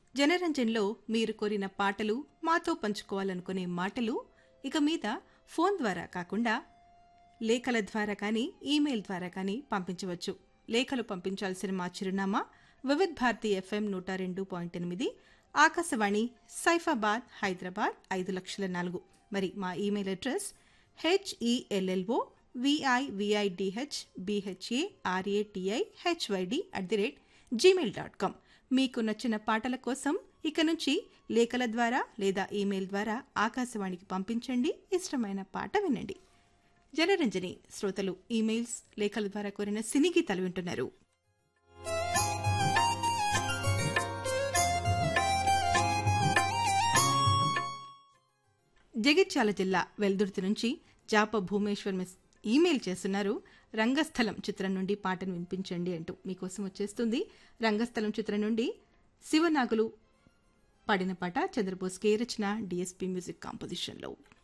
జనరంజన్లో మీరు కోరిన పాటలు మాతో పంచుకోవాలనుకునే మాటలు ఇక మీద ఫోన్ ద్వారా కాకుండా లేఖల ద్వారా కానీ ఈమెయిల్ ద్వారా కానీ పంపించవచ్చు లేఖలు పంపించాల్సిన మా చిరునామా వివిధ్ భారతి ఎఫ్ఎం నూట రెండు పాయింట్ ఎనిమిది ఆకాశవాణి సైఫాబాద్ హైదరాబాద్ ఐదు లక్షల నాలుగు మరి మా email address HELLO VIVIDH BHA RATI HYD at the rate Gmail dot com మీకు నచ్చిన పాటల కోసం ఇక నుంచి లేఖల ద్వారా లేదా ఈమెయిల్ ద్వారా ఆకాశవాణికి పంపించండి ఇష్టమైన పాట వినండి జనరంజని శ్రోతలు ఈమెయిల్స్ లేఖల ద్వారా కోరిన సినీ గీతాలు వింటున్నారు జగిత్యాల జిల్లా వెల్దుర్తి నుంచి జాప భూమేశ్వర్ మిస్ ఈమెయిల్ చేస్తున్నారు రంగస్థలం చిత్రం నుండి పాటను వినిపించండి అంటూ మీకోసం వచ్చేస్తుంది రంగస్థలం చిత్రం నుండి శివనాగులు పాడిన పాట చంద్రబోస్ కే రచన డిఎస్పీ మ్యూజిక్ కాంపోజిషన్లో